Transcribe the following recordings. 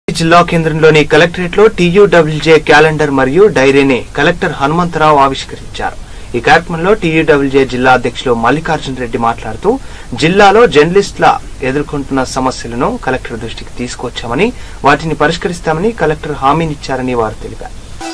జిల్లా కేంద్రంలోని కలెక్టరేట్ లో టీయూడబ్ల్యూజే క్యాలెండర్ మరియు డైరీని కలెక్టర్ హనుమంతరావు ఆవిష్కరించారు ఈ కార్యక్రమంలో టీయూడబ్ల్యూజే జిల్లా అధ్యక్షులు మల్లికార్జున రెడ్డి మాట్లాడుతూ జిల్లాలో జర్నలిస్టుల ఎదుర్కొంటున్న సమస్యలను కలెక్టర్ దృష్టికి తీసుకొచ్చామని వాటిని పరిష్కరిస్తామని కలెక్టర్ హామీనిచ్చారని వారు తెలిపారు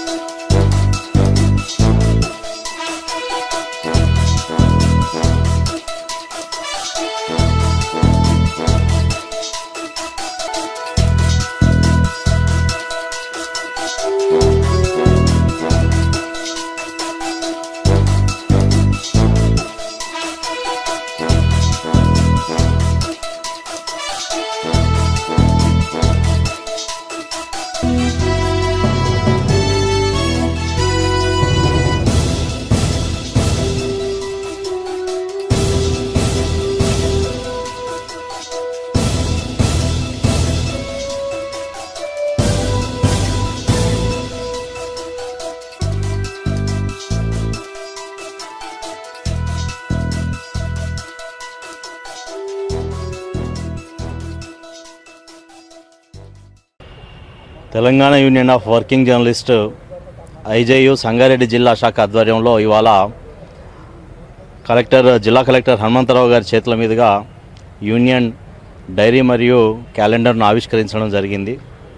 Telangana union of working journalist IJU Sangareddy జిల్లా శాఖ ఆధ్వర్యంలో ఇవాళ కలెక్టర్ జిల్లా కలెక్టర్ హనుమంతరావు గారి చేతుల మీదుగా యూనియన్ డైరీ మరియు క్యాలెండర్ను ఆవిష్కరించడం జరిగింది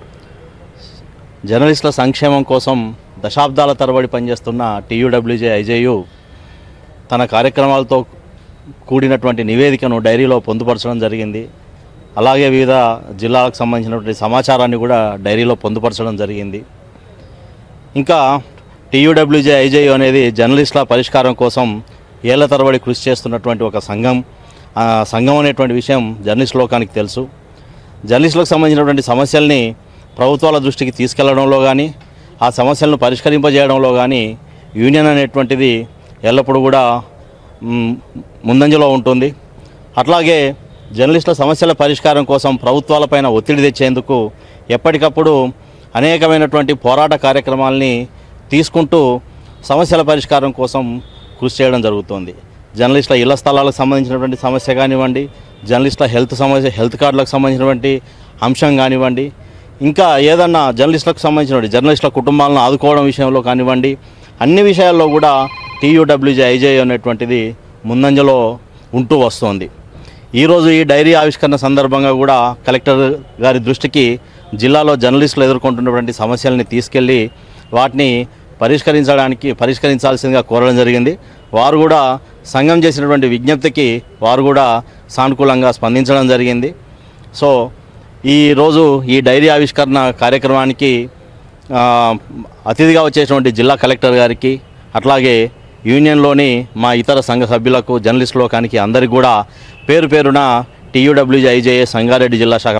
జర్నలిస్టుల సంక్షేమం కోసం దశాబ్దాల తరబడి పనిచేస్తున్న టీయూడబ్ల్యూజే ఐజేయు తన కార్యక్రమాలతో కూడినటువంటి నివేదికను డైరీలో పొందుపరచడం జరిగింది అలాగే వివిధ జిల్లాలకు సంబంధించినటువంటి సమాచారాన్ని కూడా డైరీలో పొందుపరచడం జరిగింది ఇంకా టీయూడబ్ల్యూజే ఐజేయు అనేది జర్నలిస్టుల పరిష్కారం కోసం ఏళ్ల తరబడి కృషి చేస్తున్నటువంటి ఒక సంఘం ఆ సంఘం అనేటువంటి విషయం జర్నలిస్ట్ లోకానికి తెలుసు జర్నలిస్టులకు సంబంధించినటువంటి సమస్యల్ని ప్రభుత్వాల దృష్టికి తీసుకెళ్లడంలో కానీ ఆ సమస్యలను పరిష్కరింపజేయడంలో కానీ యూనియన్ అనేటువంటిది ఎల్లప్పుడూ కూడా మ్, ముందంజలో ఉంటుంది అట్లాగే జర్నలిస్టుల సమస్యల పరిష్కారం కోసం ప్రభుత్వాలపైన ఒత్తిడి తెచ్చేందుకు ఎప్పటికప్పుడు అనేకమైనటువంటి పోరాట కార్యక్రమాల్ని తీసుకుంటూ సమస్యల పరిష్కారం కోసం కృషి చేయడం జరుగుతుంది జర్నలిస్టుల ఇళ్ల స్థలాలకు సంబంధించినటువంటి సమస్య కానివ్వండి జర్నలిస్టుల హెల్త్ సమస్య హెల్త్ కార్డులకు సంబంధించినటువంటి అంశం కానివ్వండి ఇంకా ఏదన్నా జర్నలిస్టులకు సంబంధించినటువంటి జర్నలిస్టుల కుటుంబాలను ఆదుకోవడం విషయంలో కానివ్వండి అన్ని విషయాల్లో కూడా టీయూడబ్ల్యూజే ఐజే అనేటువంటిది ముందంజలో ఉంటూ వస్తోంది ఈరోజు ఈ డైరీ ఆవిష్కరణ సందర్భంగా కూడా కలెక్టర్ గారి దృష్టికి జిల్లాలో జర్నలిస్టులు ఎదుర్కొంటున్నటువంటి సమస్యల్ని తీసుకెళ్ళి వాటిని పరిష్కరించడానికి పరిష్కరించాల్సిందిగా కోరడం జరిగింది వారు కూడా సంఘం చేసినటువంటి విజ్ఞప్తికి వారు కూడా సానుకూలంగా స్పందించడం జరిగింది సో ఈరోజు ఈ డైరీ ఆవిష్కరణ కార్యక్రమానికి ఆ, అతిథిగా వచ్చేటువంటి జిల్లా కలెక్టర్ గారికి అట్లాగే యూనియన్లోని మా ఇతర సంఘ సభ్యులకు జర్నలిస్ట్ లోకానికి అందరికీ కూడా పేరు పేరున టీయూడబ్ల్యూజే ఐజేఏ సంగారెడ్డి జిల్లా శాఖ